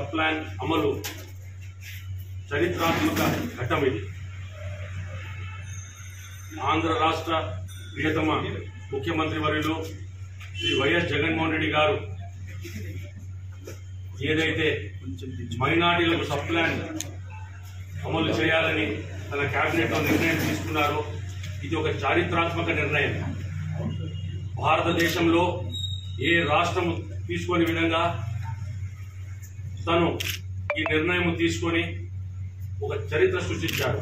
sub plan అమలు చరిత్రాత్మక ఘట్టం ఇది ఆంధ్ర రాష్ట్ర ప్రియతమ ముఖ్యమంత్రి వర్యులు శ్రీ వైఎస్ జగన్మోహన్ రెడ్డి గారు ఏదైతే మైనార్టీలకు సబ్ ప్లాన్ అమలు చేయాలని తన కేబినెట్ లో నిర్ణయం తీసుకున్నారో ఇది ఒక చారిత్రాత్మక నిర్ణయం భారతదేశంలో ఏ రాష్ట్రం తీసుకొని విధంగా తను ఈ నిర్ణయం తీసుకొని ఒక చరిత్ర సృష్టించాడు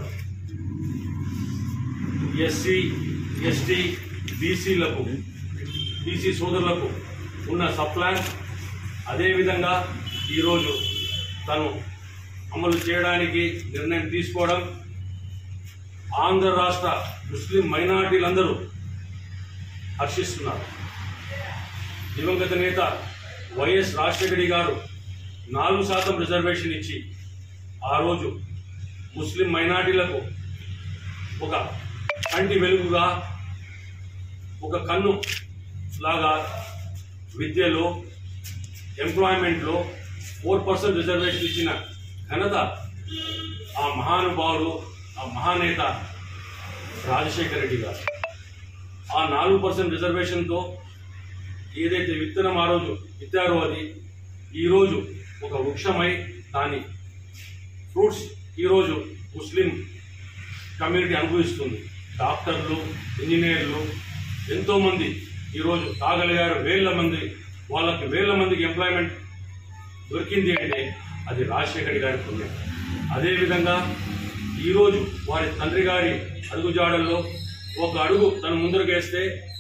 ఎస్సీ ఎస్టీ బీసీలకు బీసీ సోదరులకు ఉన్న సప్లాన్ అదేవిధంగా ఈరోజు తను అమలు చేయడానికి నిర్ణయం తీసుకోవడం ఆంధ్ర రాష్ట్ర ముస్లిం మైనారిటీలందరూ హర్షిస్తున్నారు దివంగత నేత వైఎస్ రాజశేఖరి గారు నాలుగు శాతం రిజర్వేషన్ ఇచ్చి ఆ రోజు ముస్లిం మైనారిటీలకు ఒక కంటి వెలుగుగా ఒక కన్ను లాగా విద్యలో ఎంప్లాయ్మెంట్లో ఫోర్ పర్సెంట్ రిజర్వేషన్ ఇచ్చిన ఘనత ఆ మహానుభావుడు ఆ మహానేత రాజశేఖర రెడ్డి గారు ఆ నాలుగు పర్సెంట్ రిజర్వేషన్తో ఏదైతే విత్తనం ఆ రోజు విత్తారో అది ఈరోజు ఒక వృక్షమై దాని ఫ్రూట్స్ ఈరోజు ముస్లిం కమ్యూనిటీ అనుభవిస్తుంది డాక్టర్లు ఇంజనీర్లు ఎంతోమంది ఈరోజు తాగలిగారు వేల మంది వాళ్ళకి వేల మందికి ఎంప్లాయ్మెంట్ దొరికింది అంటే అది రాజశేఖర్ గారి పుణ్యం అదేవిధంగా ఈరోజు వారి తండ్రి గారి అడుగుజాడల్లో ఒక అడుగు తను ముందరకు వేస్తే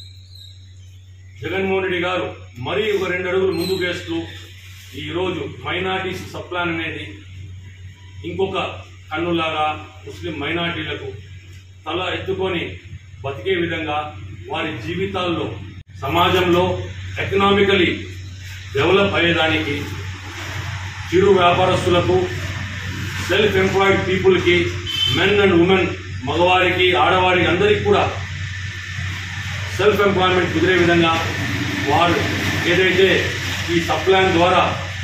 జగన్మోహన్ రెడ్డి గారు మరీ ఒక రెండు అడుగులు ముందుకు వేస్తూ ఈరోజు మైనార్టీస్ సప్లాన్ అనేది ఇంకొక కన్నులాగా ముస్లిం మైనార్టీలకు తల ఎత్తుకొని బతికే విధంగా వారి జీవితాల్లో సమాజంలో ఎకనామికలీ డెవలప్ అయ్యేదానికి చిరు వ్యాపారస్తులకు సెల్ఫ్ ఎంప్లాయిడ్ పీపుల్కి మెన్ అండ్ ఉమెన్ మగవారికి ఆడవారికి అందరికీ కూడా సెల్ఫ్ ఎంప్లాయ్మెంట్ కుదిరే విధంగా వారు ఏదైతే ఈ సప్లాన్ ద్వారా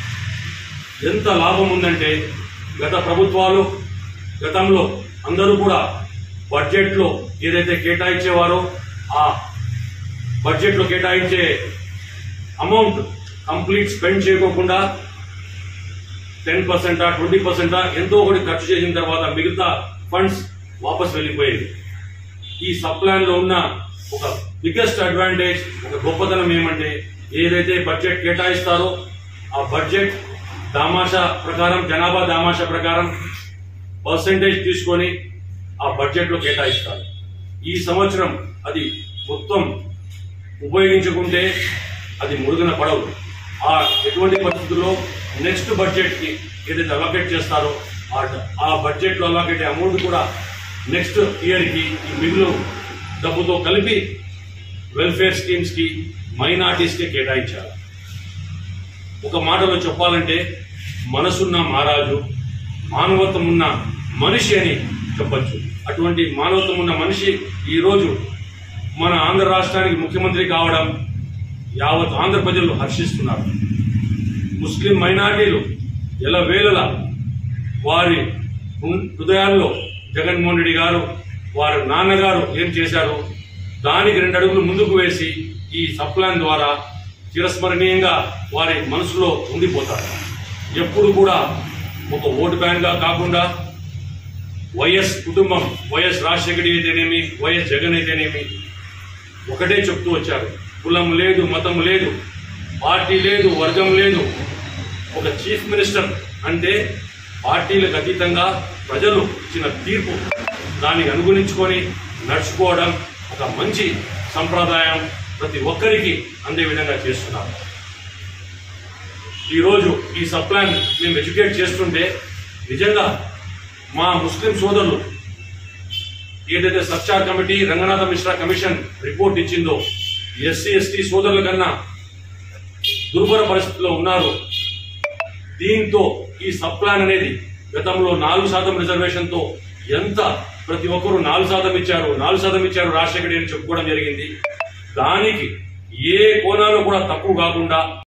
ఎంత లాభం ఉందంటే గత ప్రభుత్వాలు గతంలో అందరూ కూడా బడ్జెట్లో ఏదైతే కేటాయించేవారో ఆ బడ్జెట్లో కేటాయించే అమౌంట్ కంప్లీట్ స్పెండ్ చేయకోకుండా టెన్ పర్సెంటా ట్వంటీ పర్సెంటా ఎంతో ఒకటి ఖర్చు చేసిన తర్వాత మిగతా ఫండ్స్ వాపస్ వెళ్ళిపోయేది ఈ సప్లాన్ లో ఉన్న ఒక బిగ్గెస్ట్ అడ్వాంటేజ్ ఒక గొప్పతనం ఏమంటే ఏదైతే బడ్జెట్ కేటాయిస్తారో ఆ బడ్జెట్ దామాషా ప్రకారం జనాభా దామాషా ప్రకారం పర్సంటేజ్ తీసుకొని ఆ బడ్జెట్ లో కేటాయిస్తారు ఈ సంవత్సరం అది మొత్తం ఉపయోగించుకుంటే అది మురుగున పడవు ఆ ఎటువంటి పరిస్థితుల్లో నెక్స్ట్ బడ్జెట్ కి ఏదైతే అలొకేట్ చేస్తారో ఆ ఆ బడ్జెట్ లో అలొకేట్ అమౌంట్ కూడా నెక్స్ట్ ఇయర్ కి ఈ మిగులు డబ్బుతో కలిపి వెల్ఫేర్ స్కీమ్స్ కి మైనార్టీస్ కి కేటాయించారు ఒక మాటలో చెప్పాలంటే మనసున్న మహారాజు మానవత్వం ఉన్న మనిషి అని చెప్పొచ్చు అటువంటి మానవత్వం ఉన్న మనిషి ఈ రోజు మన ఆంధ్ర రాష్ట్రానికి ముఖ్యమంత్రి కావడం యావత్ ఆంధ్ర ప్రజలు హర్షిస్తున్నారు ముస్లిం మైనార్టీలు ఎలా వేలలా వారి హృ- హృదయాల్లో జగన్మోహన్ రెడ్డి గారు వారి నాన్నగారు ఏం చేశారో దానికి రెండు అడుగులు ముందుకు వేసి ఈ సప్లాన్ ద్వారా చిరస్మరణీయంగా వారి మనసులో ఉండిపోతారు ఎప్పుడు కూడా ఒక ఓటు బ్యాంక్ గా కాకుండా వైఎస్ కుటుంబం వైఎస్ రాజశేఖర అయితేనేమి వైఎస్ జగన్ అయితేనేమి ఒకటే చెప్తూ వచ్చారు కులం లేదు మతం లేదు పార్టీ లేదు వర్గం లేదు ఒక చీఫ్ మినిస్టర్ అంటే పార్టీలకు అతీతంగా ప్రజలు ఇచ్చిన తీర్పు దానికి అనుగుణించుకొని నడుచుకోవడం ఒక మంచి సంప్రదాయం ప్రతి ఒక్కరికి అందే విధంగా చేస్తున్నారు ఈరోజు ఈ సప్లాన్ మేము ఎడ్యుకేట్ చేస్తుంటే నిజంగా మా ముస్లిం సోదరులు ఏదైతే Sachar committee Ranganath Mishra commission report ఇచ్చిందో ఎస్సీ ఎస్టీ సోదరుల కన్నా దుర్భర పరిస్థితిలో ఉన్నారు దీంతో ఈ సబ్ ప్లాన్ అనేది గతంలో నాలుగు శాతం రిజర్వేషన్ తో ఎంత ప్రతి ఒక్కరు నాలుగు శాతం ఇచ్చారు నాలుగు శాతం ఇచ్చారు రాజశేఖర్ అని చెప్పుకోవడం జరిగింది దానికి ఏ కోణాలు కూడా తక్కువ కాకుండా